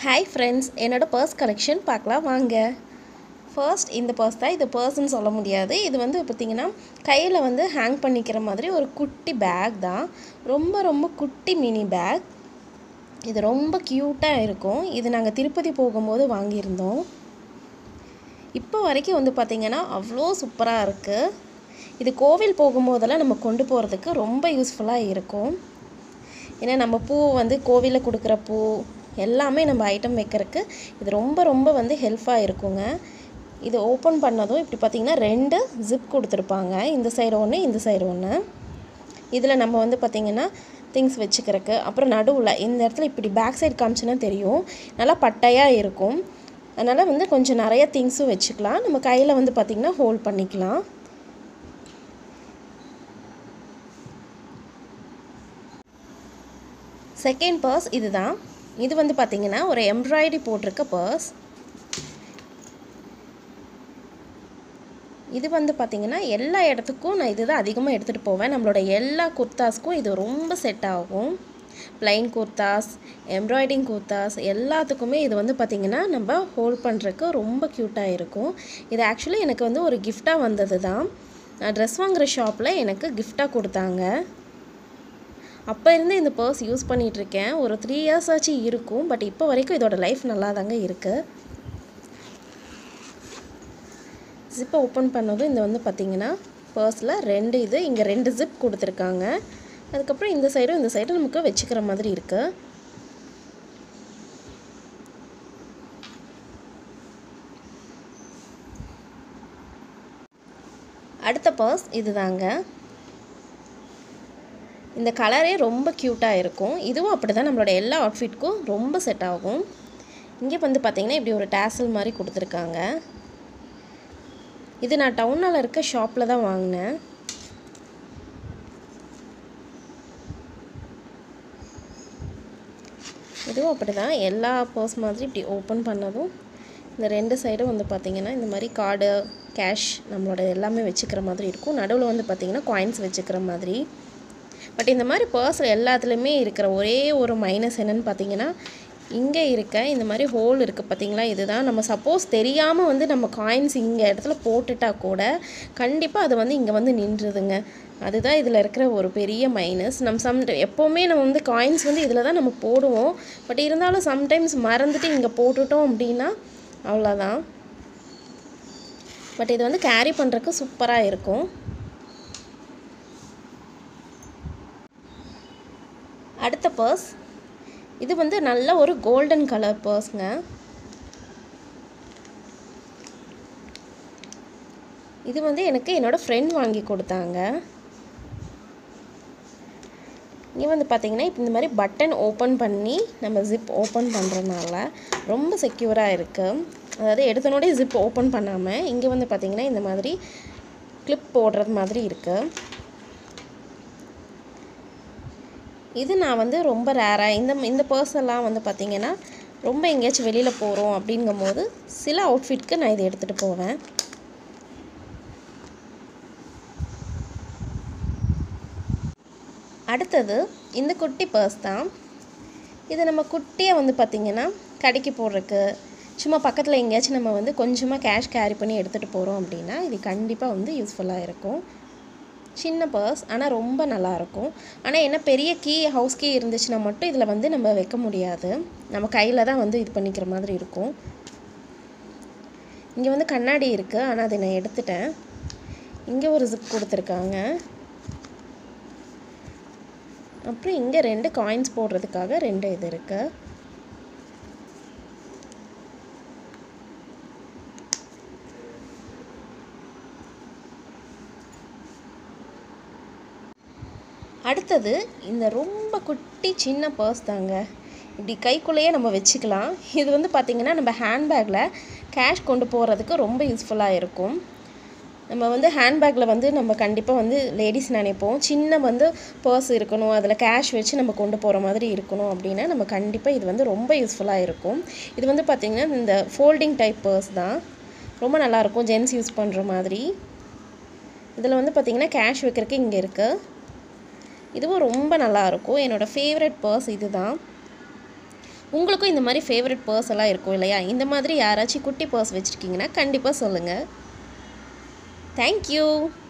hi friends என்னோடய purse collection பார்க்கலாம் வாங்க ஃபர்ஸ்ட் இந்த பர்ஸ் தான் இது பர்ஸ்ன்னு சொல்ல முடியாது இது வந்து பார்த்திங்கன்னா கையில் வந்து ஹேங் பண்ணிக்கிற மாதிரி ஒரு குட்டி பேக் தான் ரொம்ப ரொம்ப குட்டி மினி பேக் இது ரொம்ப க்யூட்டாக இருக்கும் இது நாங்கள் திருப்பதி போகும்போது வாங்கியிருந்தோம் இப்போ வரைக்கும் வந்து பார்த்திங்கன்னா அவ்வளோ சூப்பராக இருக்குது இது கோவில் போகும்போதெல்லாம் நம்ம கொண்டு போகிறதுக்கு ரொம்ப யூஸ்ஃபுல்லாக இருக்கும் ஏன்னா நம்ம பூ வந்து கோவிலில் கொடுக்குற பூ எல்லாமே நம்ம ஐட்டம் வைக்கிறதுக்கு இது ரொம்ப ரொம்ப வந்து ஹெல்ப்பாக இருக்குங்க இது ஓப்பன் பண்ணதும் இப்படி பார்த்திங்கன்னா ரெண்டு ஜிப் கொடுத்துருப்பாங்க இந்த சைடு ஒன்று இந்த சைடு ஒன்று இதில் நம்ம வந்து பார்த்திங்கன்னா திங்ஸ் வச்சுக்கிறதுக்கு அப்புறம் நடுவில் இந்த இடத்துல இப்படி பேக் சைடு காமிச்சுன்னா தெரியும் நல்லா பட்டையாக இருக்கும் அதனால் வந்து கொஞ்சம் நிறைய திங்ஸும் வச்சுக்கலாம் நம்ம கையில் வந்து பார்த்திங்கன்னா ஹோல்ட் பண்ணிக்கலாம் செகண்ட் பர்ஸ் இதுதான் இது வந்து பார்த்திங்கன்னா ஒரு எம்ப்ராய்டரி போட்டிருக்க பர்ஸ் இது வந்து பார்த்திங்கன்னா எல்லா இடத்துக்கும் நான் இதுதான் அதிகமாக எடுத்துகிட்டு போவேன் நம்மளோட எல்லா குர்தாஸ்க்கும் இது ரொம்ப செட் ஆகும் ப்ளைன் குர்தாஸ் எம்ப்ராய்டிங் குர்தாஸ் எல்லாத்துக்குமே இது வந்து பார்த்திங்கன்னா நம்ம ஹோல்ட் பண்ணுறதுக்கு ரொம்ப க்யூட்டாக இருக்கும் இது ஆக்சுவலி எனக்கு வந்து ஒரு கிஃப்டாக வந்தது தான் நான் ட்ரெஸ் வாங்குகிற ஷாப்பில் எனக்கு கிஃப்டாக கொடுத்தாங்க அப்போ இருந்து இந்த பர்ஸ் யூஸ் பண்ணிகிட்ருக்கேன் ஒரு த்ரீ இயர்ஸ் ஆச்சு இருக்கும் பட் இப்போ வரைக்கும் இதோட லைஃப் நல்லா தாங்க இருக்குது ஜிப்பை ஓப்பன் பண்ணதும் இந்த வந்து பார்த்திங்கன்னா பர்ஸில் ரெண்டு இது இங்கே ரெண்டு ஜிப் கொடுத்துருக்காங்க அதுக்கப்புறம் இந்த சைடும் இந்த சைடும் நமக்கு வச்சுக்கிற மாதிரி இருக்குது அடுத்த பர்ஸ் இதுதாங்க இந்த கலரே ரொம்ப க்யூட்டாக இருக்கும் இதுவும் அப்படி தான் நம்மளோட எல்லா அவுட்ஃபிட்க்கும் ரொம்ப செட் ஆகும் இங்கே வந்து பார்த்திங்கன்னா இப்படி ஒரு டேசல் மாதிரி கொடுத்துருக்காங்க இது நான் டவுனில் இருக்க ஷாப்பில் தான் வாங்கினேன் இதுவும் அப்படி தான் எல்லா பர்ஸ் மாதிரி இப்படி ஓப்பன் பண்ணதும் இந்த ரெண்டு சைடும் வந்து பார்த்திங்கன்னா இந்த மாதிரி கார்டு கேஷ் நம்மளோட எல்லாமே வச்சுக்கிற மாதிரி இருக்கும் நடுவில் வந்து பார்த்திங்கன்னா காயின்ஸ் வச்சுக்கிற மாதிரி பட் இந்த மாதிரி பர்ஸ் எல்லாத்துலேயுமே இருக்கிற ஒரே ஒரு மைனஸ் என்னென்னு பார்த்தீங்கன்னா இங்கே இருக்க இந்த மாதிரி ஹோல் இருக்குது பார்த்தீங்களா இதுதான் நம்ம சப்போஸ் தெரியாமல் வந்து நம்ம காயின்ஸ் இங்கே இடத்துல போட்டுட்டா கூட கண்டிப்பாக அது வந்து இங்கே வந்து நின்றுதுங்க அதுதான் இதில் இருக்கிற ஒரு பெரிய மைனஸ் நம்ம சம் எப்போவுமே நம்ம வந்து காயின்ஸ் வந்து இதில் தான் நம்ம போடுவோம் பட் இருந்தாலும் சம்டைம்ஸ் மறந்துட்டு இங்கே போட்டுட்டோம் அப்படின்னா அவ்வளோதான் பட் இது வந்து கேரி பண்ணுறதுக்கு சூப்பராக இருக்கும் அடுத்த பர்ஸ் இது வந்து நல்ல ஒரு கோல்டன் கலர் பர்ஸ்ங்க இது வந்து எனக்கு என்னோடய ஃப்ரெண்ட் வாங்கி கொடுத்தாங்க இங்கே வந்து பார்த்திங்கன்னா இப்போ இந்த மாதிரி பட்டன் ஓப்பன் பண்ணி நம்ம ஜிப் ஓப்பன் பண்ணுறதுனால ரொம்ப செக்யூராக இருக்குது அதாவது எடுத்தனோடய ஜிப் ஓப்பன் பண்ணாமல் இங்கே வந்து பார்த்திங்கன்னா இந்த மாதிரி கிளிப் போடுறது மாதிரி இருக்குது இது நான் வந்து ரொம்ப ரேராக இந்த இந்த பர்ஸெல்லாம் வந்து பார்த்திங்கன்னா ரொம்ப எங்கேயாச்சும் வெளியில் போகிறோம் அப்படிங்கும்போது சில அவுட்ஃபிட்க்கு நான் இதை எடுத்துகிட்டு போவேன் அடுத்தது இந்த குட்டி பர்ஸ் தான் இது நம்ம குட்டியாக வந்து பார்த்திங்கன்னா கடைக்கு போடுறக்கு சும்மா பக்கத்தில் எங்கேயாச்சும் நம்ம வந்து கொஞ்சமாக கேஷ் கேரி பண்ணி எடுத்துகிட்டு போகிறோம் அப்படின்னா இது கண்டிப்பாக வந்து யூஸ்ஃபுல்லாக இருக்கும் சின்ன பர்ஸ் ஆனால் ரொம்ப நல்லாயிருக்கும் ஆனால் என்ன பெரிய கீ ஹவுஸ் கீ இருந்துச்சுன்னா மட்டும் இதில் வந்து நம்ம வைக்க முடியாது நம்ம கையில் தான் வந்து இது பண்ணிக்கிற மாதிரி இருக்கும் இங்கே வந்து கண்ணாடி இருக்குது ஆனால் அதை நான் எடுத்துட்டேன் இங்கே ஒரு ஜிப் கொடுத்துருக்காங்க அப்புறம் இங்கே ரெண்டு காயின்ஸ் போடுறதுக்காக ரெண்டு இது இருக்குது அடுத்தது இந்த ரொம்ப குட்டி சின்ன பர்ஸ் தாங்க இப்படி கைக்குள்ளேயே நம்ம வச்சுக்கலாம் இது வந்து பார்த்திங்கன்னா நம்ம ஹேண்ட்பேக்கில் கேஷ் கொண்டு போகிறதுக்கு ரொம்ப யூஸ்ஃபுல்லாக இருக்கும் நம்ம வந்து ஹேண்ட்பேக்கில் வந்து நம்ம கண்டிப்பாக வந்து லேடிஸ் நினைப்போம் சின்ன வந்து பர்ஸ் இருக்கணும் அதில் கேஷ் வச்சு நம்ம கொண்டு போகிற மாதிரி இருக்கணும் அப்படின்னா நம்ம கண்டிப்பாக இது வந்து ரொம்ப யூஸ்ஃபுல்லாக இருக்கும் இது வந்து பார்த்திங்கன்னா இந்த ஃபோல்டிங் டைப் பர்ஸ் தான் ரொம்ப நல்லாயிருக்கும் ஜென்ஸ் யூஸ் பண்ணுற மாதிரி இதில் வந்து பார்த்திங்கன்னா கேஷ் வைக்கிறதுக்கு இங்கே இருக்குது இதுவும் ரொம்ப நல்லாயிருக்கும் என்னோடய ஃபேவரட் பர்ஸ் இது தான் உங்களுக்கும் இந்த மாதிரி ஃபேவரட் பர்ஸ் எல்லாம் இருக்கும் இல்லையா இந்த மாதிரி யாராச்சும் குட்டி பர்ஸ் வச்சுருக்கீங்கன்னா கண்டிப்பாக சொல்லுங்கள் தேங்க்யூ